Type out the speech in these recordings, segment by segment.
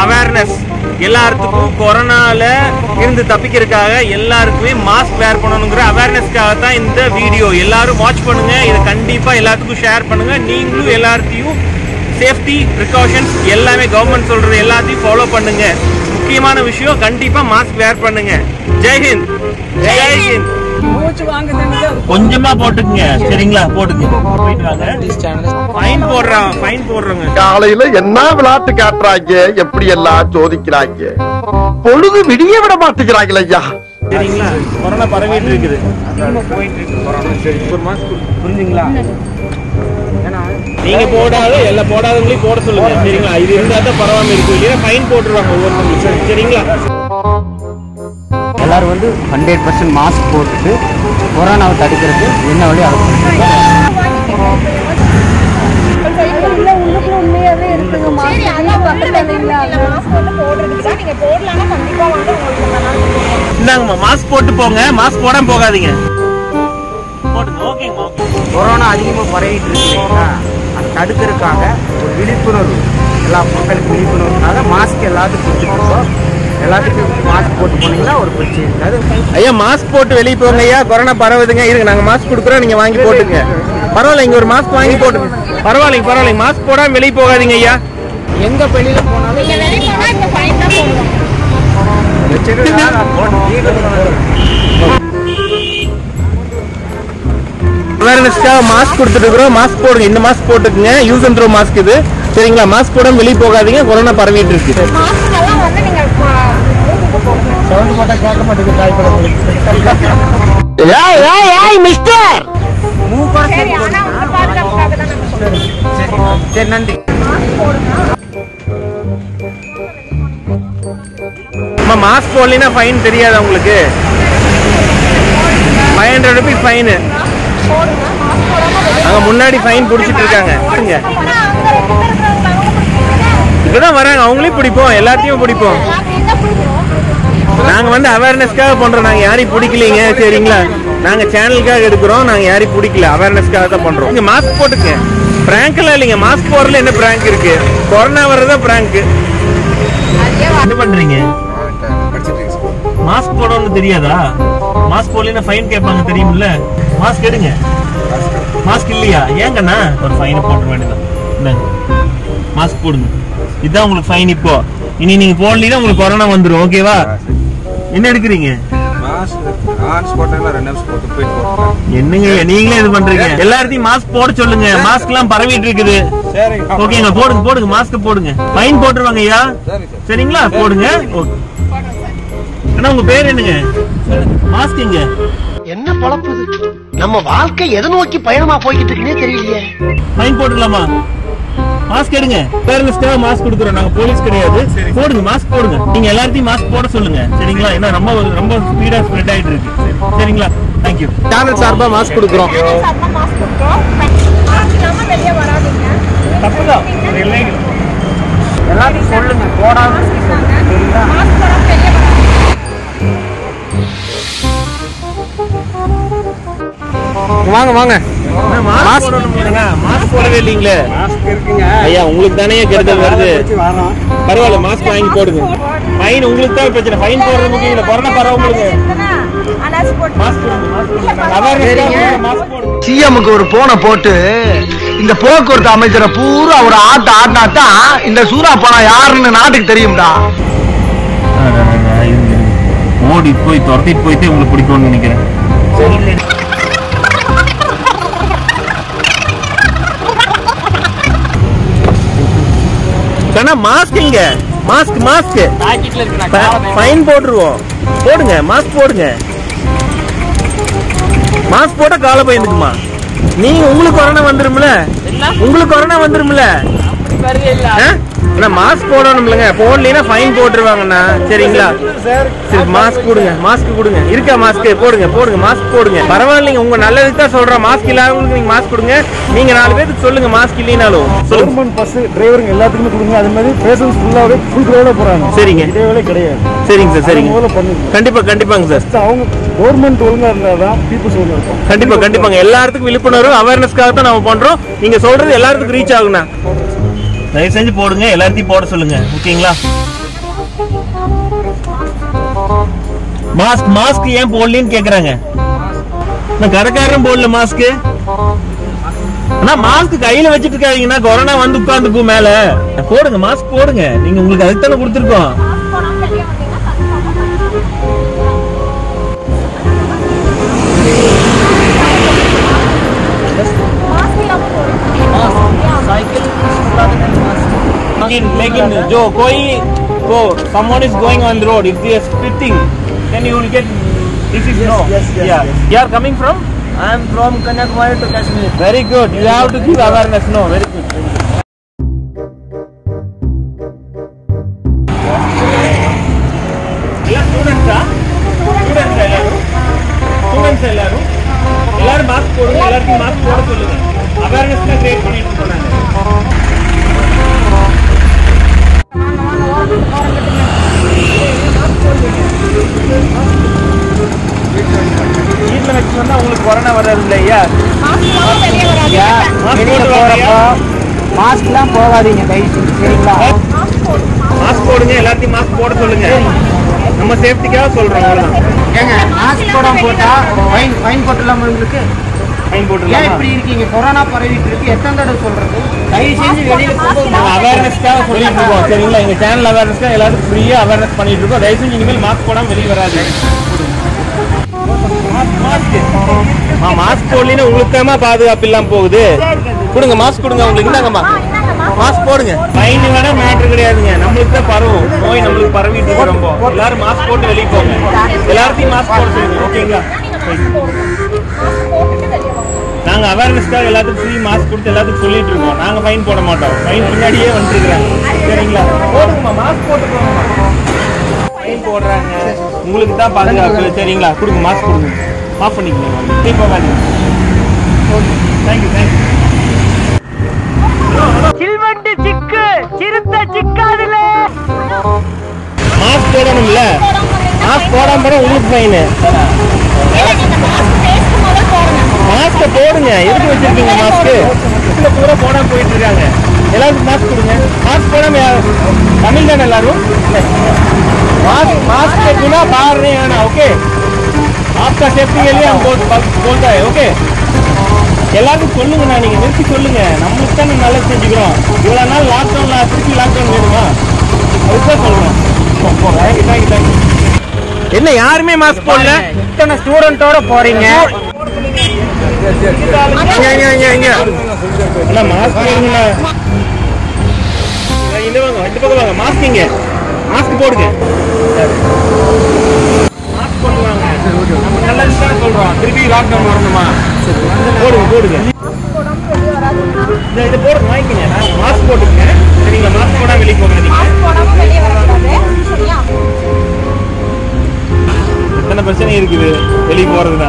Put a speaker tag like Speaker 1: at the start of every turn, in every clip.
Speaker 1: Awareness எல்லாத்துக்கும் கொரோனால இருந்து தப்பிக்கிறதுக்காக எல்லாருக்குமே மாஸ்க் வேர் பண்ணணுங்கிற அவேர்னஸ்க்காக தான் இந்த வீடியோ எல்லாரும் வாட்ச் பண்ணுங்க இதை கண்டிப்பா எல்லாத்துக்கும் ஷேர் பண்ணுங்க நீங்களும் எல்லாத்தையும் சேஃப்டி ப்ரிகாஷன்ஸ் எல்லாமே கவர்மெண்ட் சொல்றது எல்லாத்தையும் ஃபாலோ பண்ணுங்க முக்கியமான விஷயம் கண்டிப்பா மாஸ்க் வேர் பண்ணுங்க ஜெய்ஹிந்த் ஜெய்ஹிந்த்
Speaker 2: மூச்சு வாங்குதுன்னு
Speaker 1: கொஞ்சமா போட்டுக்குங்க சரிங்களா போட்டுக்குங்க போயிட்டு வாங்க ஃபைன் போடுறான் ஃபைன் போடுறோங்க
Speaker 3: காலையில என்ன விளையாட்டு காட்டுறாங்க எப்படி எல்லாம் சோதிக்கிறாங்க பொழுது விடிய விட மாட்டேங்கிறாங்களே ஐயா
Speaker 1: சரிங்களா கொரோனா பரவிட்டு இருக்குது அதிகமா போயிட்டு இருக்கு கொரோனா சரி ஒரு மாஸ்க் புரிஞ்சுங்களா நீங்க போடாத எல்லா போடாதவங்களையும் போட சொல்லுங்க சரிங்களா இது இருந்தா தான் பரவாம இருக்கும் இல்லையா ஃபைன் போட்டுருவாங்க ஒவ்வொருத்தவங்களுக்கும் சரிங்களா
Speaker 4: எல்லாரும் வந்து ஹண்ட்ரட் பர்சன்ட் மாஸ்க் போட்டுட்டு கொரோனாவை தடுக்கிறதுக்கு என்ன வழி அதை
Speaker 5: இல்ல உள்ளுக்குள்ள உண்மையாவே இருக்குங்க மாஸ்க் பக்கத்துல இல்ல
Speaker 6: மாஸ்க் வந்து போடுறதுக்கு தான் நீங்க போடலன்னா கண்டிப்பா வந்து உங்களுக்கு இந்த நாள்
Speaker 1: இந்தாங்கம்மா மாஸ்க் போட்டு போங்க மாஸ்க் போடாம போகாதீங்க போட்டுங்க ஓகேங்கம்மா ஓகே
Speaker 4: கொரோனா அதிகமாக பரவிட்டு இருக்கு இல்லைங்களா அதை தடுக்கிறதுக்காக ஒரு விழிப்புணர்வு எல்லா மக்களுக்கு விழிப்புணர்வுக்காக மாஸ்க் எல்லாத்துக்கும் கொடுத்துருக்கோம் எல்லாத்துக்கும் மாஸ்க் போட்டு போனீங்கன்னா ஒரு பிரச்சனை இருக்காது
Speaker 1: ஐயா மாஸ்க் போட்டு வெளியே போங்க ஐயா கொரோனா பரவுதுங்க இருங்க நாங்க மாஸ்க் கொடுக்குறோம் நீங்க வாங்கி போட்டுங்க பரவாயில்ல இங்க ஒரு மாஸ்க் வாங்கி போட்டுங்க பரவாயில்லைங்க பரவாயில்லைங்க மாஸ்க் போடாம வெளியே போகாதீங்க ஐயா
Speaker 4: எங்க வெளியில போனாலும்
Speaker 6: நீங்க வெளியே போனா இந்த ஃபைன் தான் போடுவோம்
Speaker 4: வச்சுட்டு
Speaker 1: அவேர்னஸ்க்காக மாஸ்க் கொடுத்துட்டு இருக்கிறோம் மாஸ்க் போடுங்க இந்த மாஸ்க் போட்டுக்குங்க யூஸ் அண்ட் த்ரோ மாஸ்க் இது சரிங்களா மாஸ்க் போடாம வெளியே போகாதீங்க கொரோனா பரவிட்டு இருக்கு
Speaker 6: மாஸ்க் எல்லாம் வந்து நீங்க ஆ, மூக்குக்கு போடுங்க
Speaker 4: சவுண்ட் போட்டா கேட்க மாட்டேங்குது தாய்ப்படம்
Speaker 3: ஏய் ஏய் ஏய் மிஸ்டர்
Speaker 6: சரி ஆனா உங்க பாதுகாப்புக்காக தான் நம்ம சொல்றோம்
Speaker 4: சரி நன்றி
Speaker 1: அம்மா மாஸ்க் போடலைன்னா ஃபைன் தெரியாது உங்களுக்கு ஃபைவ் ஹண்ட்ரட் ருபீஸ் ஃபைனு அங்க முன்னாடி ஃபைன் பிடிச்சிட்டு இருக்காங்க இங்க.
Speaker 6: ஆனா அங்க ரெண்டு பேர் இருக்கிறவங்க அவங்க
Speaker 1: இப்பதான் வராங்க அவங்களையும் பிடிப்போம் எல்லாத்தையும் பிடிப்போம்
Speaker 6: எல்லாத்தையும் தான் பிடிக்கிறோம்
Speaker 1: நாங்க வந்து அவேர்னஸ்க்காக பண்றோம் நாங்க யாரையும் பிடிக்கலீங்க சரிங்களா நாங்க சேனலுக்காக எடுக்கிறோம் நாங்க யாரையும் பிடிக்கல அவேர்னஸ்க்காக தான் பண்றோம் இங்க மாஸ்க் போட்டுங்க பிராங்க் எல்லாம் இல்லைங்க மாஸ்க் போடுறதுல என்ன பிராங்க் இருக்கு கொரோனா வர்றதா பிராங்க் என்ன பண்றீங்க மாஸ்க் போடணும்னு தெரியாதா மாஸ்க் போடலைன்னா ஃபைன் கேட்பாங்க தெரியுமில்ல மாஸ்க் எடுங்க மாஸ்க் இல்லையா ஏங்கண்ணா ஒரு ஃபைனை போட்டுற வேண்டியதான் இந்தாங்க மாஸ்க் போடுங்க இதுதான் உங்களுக்கு ஃபைன் இப்போ இனி நீங்க போடலீங்கன்னா உங்களுக்கு கொரோனா வந்துரும் ஓகேவா என்ன எடுக்கிறீங்க
Speaker 7: மாஸ்க் ஆன்ஸ் போட்டேன்னா ரெண்டு நிமிஷம் போட்டு போயிட்டு போட்டேன்
Speaker 1: என்னங்க நீங்களே இது பண்றீங்க எல்லாத்தையும் மாஸ்க் போட சொல்லுங்க மாஸ்க் எல்லாம் பரவிட்டு இருக்குது
Speaker 7: சரிங்க
Speaker 1: ஓகேங்க போடுங்க போடுங்க மாஸ்க் போடுங்க ஃபைன் போட்டுருவாங்க ஐயா
Speaker 7: சரி சார்
Speaker 1: சரிங்களா போடுங்க ஓகே அண்ணா உங்க பேர் என்னங்க மாஸ்க் எங்க
Speaker 3: என்ன பொழப்பு இது? நம்ம வாழ்க்கை எதை நோக்கி பயணமா போய்கிட்டு இருக்குன்னே தெரியலையே
Speaker 1: ஃபைன் போட்டுடலாமா மாஸ்க் எடுங்க பேரண்ட்ஸ்க்காக மாஸ்க் கொடுக்குறோம் நாங்க போலீஸ் கிடையாது போடுங்க மாஸ்க் போடுங்க நீங்க எல்லாத்தையும் மாஸ்க் போட சொல்லுங்க சரிங்களா ஏன்னா ரொம்ப ரொம்ப ஸ்பீடா ஸ்ப்ரெட் ஆயிட்டு இருக்கு சரிங்களா தேங்க்யூ
Speaker 3: சேனல் சார்பா மாஸ்க் கொடுக்குறோம்
Speaker 6: சார்பா மாஸ்க் கொடுக்குறோம் மாஸ்க் இல்லாம வெளியே வராதீங்க
Speaker 1: தப்புதான்
Speaker 4: எல்லாத்தையும் சொல்லுங்க போடாம சரிங்களா
Speaker 6: மாஸ்க் போடாம வெளியே வராதீங்க
Speaker 3: வாங்க வாங்க
Speaker 1: மாஸ்க் போடணும்லங்க மாஸ்க் போடவே இல்லீங்களே
Speaker 4: மாஸ்க் இருக்குங்க
Speaker 1: ஐயா உங்களுக்கு தானே கெடுதல் வருது
Speaker 4: வரோம்
Speaker 1: பரவாயில்ல மாஸ்க் வாங்கி போடுங்க ஃபைன் உங்களுக்கு தான் பிரச்சனை ஃபைன் போடுறது முக்கியம் இல்ல கொரோனா பரவங்களுக்கு
Speaker 6: அலாஸ் போட்டு
Speaker 1: மாஸ்க் போடுங்க மாஸ்க் போடுங்க அவேர்னஸ் மாஸ்க் போடுங்க
Speaker 3: சிஎம்க்கு ஒரு போனை போட்டு இந்த போக்குவரத்து அமைச்சரை பூரா ஒரு ஆட்ட ஆடினா தான் இந்த சூறா பணம் யாருன்னு நாட்டுக்கு தெரியும்டா
Speaker 1: ஓடி போய் துரத்திட்டு போயிட்டு உங்களுக்கு பிடிக்கும்னு நினைக்கிறேன் கண்ணா மாஸ்க் இங்க மாஸ்க் மாஸ்க்
Speaker 4: பாக்கெட்ல இருக்கு
Speaker 1: ஃபைன் போட்டுருவோம் போடுங்க மாஸ்க் போடுங்க மாஸ்க் போட்டா கால பயந்துக்குமா நீங்க உங்களுக்கு கொரோனா வந்துரும்ல உங்களுக்கு கொரோனா வந்துரும்ல ஆ? அண்ணா மாஸ்க் போடணும்லங்க போடலைன்னா ஃபைன் போட்டுருவாங்கண்ணா சரிங்களா சரி மாஸ்க் கொடுங்க மாஸ்க் கொடுங்க இருக்கா மாஸ்க் போடுங்க போடுங்க மாஸ்க் போடுங்க பரவாயில்லைங்க உங்க நல்லதுக்கு தான் சொல்றேன் மாஸ்க் இல்லாதவங்களுக்கு நீங்க மாஸ்க் கொடுங்க நீங்க நாலு பேருக்கு சொல்லுங்க மாஸ்க் இல்லைனாலும் சொல்லுங்க
Speaker 8: கவர்மெண்ட் பஸ் டிரைவருங்க எல்லாத்துக்குமே கொடுங்க அது மாதிரி பேசன்ஸ் ஃபுல்லாவே ஃபுல் கிரௌடா போறாங்க
Speaker 1: சரிங்க
Speaker 8: இடைவேளை கிடையாது
Speaker 1: சரிங்க சார் சரிங்க
Speaker 8: முதல்ல பண்ணுங்க
Speaker 1: கண்டிப்பா கண்டிப்பாங்க சார்
Speaker 8: First அவங்க கவர்மெண்ட் ஒழுங்கா இருந்தாதான் பீப்புள்ஸ் ஒழுங்கா இருக்கும்
Speaker 1: கண்டிப்பா கண்டிப்பாங்க எல்லாத்துக்கும் விழிப்புணர்வு அவேர்னஸ்க்காக தான் நம்ம பண்றோம் நீங்க சொல்றது எல்லாத்துக்கும் ரீச் ஆகுண்ணா தயவு செஞ்சு போடுங்க எல்லாத்தையும் போட சொல்லுங்க ஓகேங்களா மாஸ்க் மாஸ்க் ஏன் போடலன்னு கேக்குறாங்க நான் கடைக்காரரும் போடல மாஸ்க் ஆனா மாஸ்க் கையில வச்சிட்டு இருக்காதீங்கன்னா கொரோனா வந்து உட்கார்ந்துக்கும் மேல போடுங்க மாஸ்க் போடுங்க நீங்க உங்களுக்கு அதுக்கு தானே கொடுத்துருக்கோம் लेकिन लेकिन जो कोई को someone is going on the road if they are spitting then you will get this is no
Speaker 8: yes, yes,
Speaker 1: yeah
Speaker 8: yes.
Speaker 1: you are coming from
Speaker 8: I am from Kanyakumari to Kashmir.
Speaker 1: very good you have to give awareness no very good எல்லாம் ஸ்டூடெண்ட்ஸா students எல்லாரும் students எல்லாரும் எல்லாரும் mask போடுங்க எல்லாருக்கும் mask போட சொல்லுங்க awareness தான் create பண்ணிட்டு போனாங்க வீட்டில் வச்சு சொன்னா உங்களுக்கு கொரோனா வராது இல்லையா மாஸ்க்
Speaker 4: வெளியில
Speaker 1: போட்டு
Speaker 4: போறப்போ
Speaker 1: வாங்க
Speaker 4: மாஸ்க்லாம் போகாதீங்க தயவு செஞ்சு சரிங்களா
Speaker 1: மாஸ்க் போடுங்க எல்லாத்தையும் மாஸ்க் போட சொல்லுங்க நம்ம சேஃப்டிக்காக சொல்றோம் அவ்வளவுதான்
Speaker 4: ஏங்க மாஸ்க் போடாம போட்டா ஃபைன் ஃபைன் போட்டுலாமா உங்களுக்கு
Speaker 1: ஃபைன்
Speaker 4: ஏன்
Speaker 1: போட்டுருலாம்
Speaker 4: இப்படி இருக்கீங்க கொரோனா பரவிட்டு இருக்கு எத்தனை தடவை சொல்றது தயவு செஞ்சு வெளியில போகும்போது
Speaker 1: நாங்க
Speaker 4: mask
Speaker 1: அவேர்னஸ்க்காக சொல்லிட்டு இருக்கோம் சரிங்களா எங்க சேனல் அவேர்னஸ்க்காக எல்லாருக்கும் ஃப்ரீயா அவேர்னஸ் பண்ணிட்டு இருக்கோம் தயவு செஞ்சு இனிமேல் மாஸ்க் போடாம வெளியே வராது மாஸ்க் போடலின்னா உங்களுக்கு தான் பாதுகாப்பு இல்லாம போகுது கொடுங்க மாஸ்க் கொடுங்க உங்களுக்கு இந்தாங்கம்மா மாஸ்க் போடுங்க ஃபைன் வேணா மேட்ரு கிடையாதுங்க நம்மளுக்கு தான் பரவும் நோய் நம்மளுக்கு பரவிட்டு இருக்கு ரொம்ப எல்லாரும் மாஸ்க் போட்டு வெளியே போங்க எல்லாத்தையும் மாஸ்க் போட சொல்லுங்க ஓகேங்களா நாங்க அவேர்னஸ்க்காக எல்லாத்துக்கும் ஃப்ரீ மாஸ்க் கொடுத்து எல்லாத்துக்கும் சொல்லிட்டு இருக்கோம் நாங்க ஃபைன் போட மாட்டோம் ஃபைன் பின்னாடியே வந்துருக்காங்க சரிங்களா போடுங்கம்மா மாஸ்க் போட்டு போங்கம்மா ஃபைன் போடுறாங்க உங்களுக்கு தான் பாதுகாப்பு சரிங்களா கொடுங்க மாஸ்க் கொடுங்க ஆஃப் பண்ணிக்கங்க இப்போ போகாதீங்க தேங்க்யூ தேங்க்யூ மாஸ்க் போடணும்ல மாஸ்க் போடாம போனா உங்களுக்கு ஃபைனு மாஸ்க போடுங்க எதுக்கு வச்சிருக்கீங்க மாஸ்க் இதுல பூரா போடாம போயிட்டு இருக்காங்க எல்லாருக்கும் மாஸ்க் கொடுங்க மாஸ்க் போடாம யா- தமிழ் தானே எல்லாரும் मास्क मास्क के बिना बाहर नहीं आना ओके आपका सेफ्टी के लिए हम बोल बोलता है ओके எல்லாருக்கும் சொல்லுங்கண்ணா நீங்க நிறுத்தி சொல்லுங்க நம்மளுக்கு தான் நல்லது செஞ்சுக்கிறோம் இவ்வளவு நாள் லாக்டவுன்ல திருப்பி லாக்டவுன் வேணுமா அதுதான் சொல்றோம் தேங்க்யூ தேங்க்யூ தேங்க்யூ என்ன யாருமே மாஸ்க் போடல
Speaker 4: இத்தனை ஸ்டூடெண்டோட போறீங்க
Speaker 1: இங்க இங்க இங்க இங்க அண்ணா மாஸ்க் போடுங்கண்ணா இந்த வாங்க இந்த பக்கம் வாங்க மாஸ்க் இங்க மாஸ்க் போடுங்க மாஸ்க் போட்டு வாங்க நம்ம நல்லது தான் சொல்றோம் திருப்பி லாக்டவுன் வரணுமா போடுங்க போடுங்க இந்த இது போடுங்க வாங்கிக்கங்க நான் மாஸ்க் போட்டுக்கங்க சரிங்களா மாஸ்க் போடாம வெளியே போகாதீங்க எத்தனை பிரச்சனை இருக்குது வெளியே போறதுனா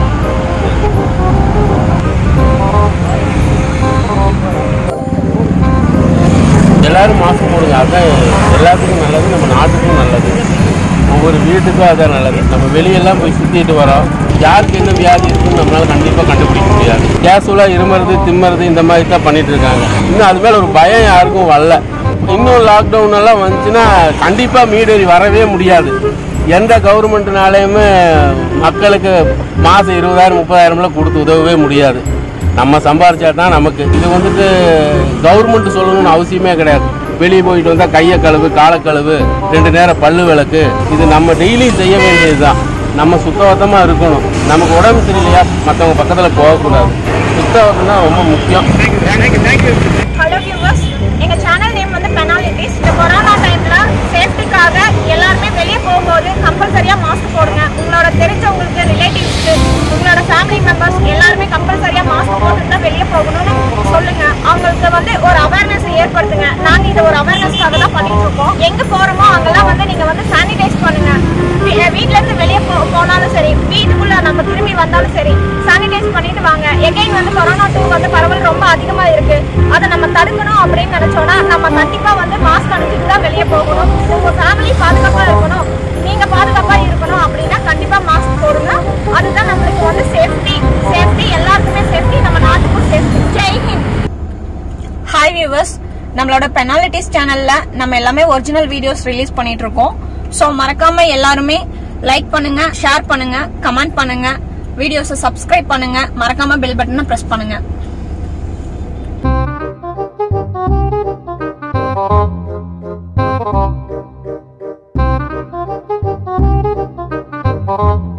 Speaker 2: எல்லாரும் மாஸ்க் போடுங்க அதான் எல்லாத்துக்கும் நல்லது நம்ம நாட்டுக்கும் நல்லது ஒவ்வொரு வீட்டுக்கும் அதான் நல்லது நம்ம வெளியெல்லாம் போய் சுற்றிட்டு வரோம் யாருக்கு என்ன வியாதி இருக்குன்னு நம்மளால கண்டிப்பாக கண்டுபிடிக்க முடியாது கேஷுவலாக இருமறது திம்மறது இந்த மாதிரி தான் பண்ணிட்டு இருக்காங்க இன்னும் அது மேலே ஒரு பயம் யாருக்கும் வரல இன்னும் லாக்டவுன் எல்லாம் வந்துச்சுன்னா கண்டிப்பாக மீடேறி வரவே முடியாது எந்த கவர்மெண்ட்னாலையுமே மக்களுக்கு மாதம் இருபதாயிரம் முப்பதாயிரம்லாம் கொடுத்து உதவவே முடியாது நம்ம சம்பாரிச்சா தான் நமக்கு இது வந்துட்டு கவர்மெண்ட் சொல்லணும்னு அவசியமே கிடையாது வெளியே போயிட்டு வந்தால் கையை கழுவு காலை கழுவு ரெண்டு நேரம் பல்லு விளக்கு இது நம்ம டெய்லி செய்ய வேண்டியது தான் நம்ம சுத்தபத்தமாக இருக்கணும் நமக்கு உடம்பு சரியில்லையா மற்றவங்க பக்கத்தில் போகக்கூடாது சுத்தபத்தம் தான் ரொம்ப முக்கியம்
Speaker 1: தேங்க்யூ தேங்க்யூ
Speaker 6: ஹலோ வியூவர்ஸ் எங்க சேனல் நேம் வந்து பெனாலிட்டிஸ் இந்த கொரோனா டைம்ல சேஃப்டிக்காக எல்லாருமே வெளியே போகும்போது கம்பல்சரியா மாஸ்க் போடுங்க உங்களோட தெரிஞ்சவங்களுக்கு ரிலேட்டிவ்ஸ்க்கு உங்களோட ஃபேமிலி மெம்பர்ஸ் எல்லாருமே கம்பல்சரியா மாஸ்க் போட்டுட்டு தான் வெளியே போகணும்னு சொல்லுங்க அவங்களுக்கு வந்து ஒரு அவேர்னஸ் ஏற்படுத்துங்க நாங்க இது ஒரு அவேர்னஸ்க்காக தான் பண்ணிட்டு இருக்கோம் எங்க போறோமோ அங்கெல்லாம் வந்து நீங்க வந்து சானிடைஸ் பண்ணுங்க வீ- வீட்ல இருந்து வெளியே போ போனாலும் சரி வீட்டுக்குள்ள நம்ம திரும்பி வந்தாலும் சரி சானிடைஸ் பண்ணிட்டு வாங்க எகைன் வந்து கொரோனா டூ வந்து பரவல் ரொம்ப அதிகமா இருக்கு அதை நம்ம தடுக்கணும் அப்படின்னு நினைச்சோம்னா நம்ம கண்டிப்பா வந்து மாஸ்க் அணிஞ்சிட்டு தான் வெளியே போகணும் உங்க ஃபேமிலி பாதுகாப்பா இருக்கணும் நீங்க பாதுகாப்பா இருக்கணும் அப்படின்னா கண்டிப்பா மாஸ்க் போடுங்க அதுதான் நம்மளுக்கு வந்து சேஃப்டி சேஃப்டி எல்லாருக்குமே சேஃப்டி நம்ம நாட்டுக்கும் safety Jai Hind hi viewers நம்மளோட பெனாலிட்டிஸ் சேனல்ல நம்ம எல்லாமே ஒரிஜினல் வீடியோஸ் ரிலீஸ் பண்ணிட்டு இருக்கோம் ஸோ மறக்காம எல்லாருமே லைக் பண்ணுங்க ஷேர் பண்ணுங்க கமெண்ட் பண்ணுங்க வீடியோஸை சப்ஸ்கிரைப் பண்ணுங்க மறக்காம பெல் பட்டனை பிரஸ் பண்ணுங்க
Speaker 5: Thank you.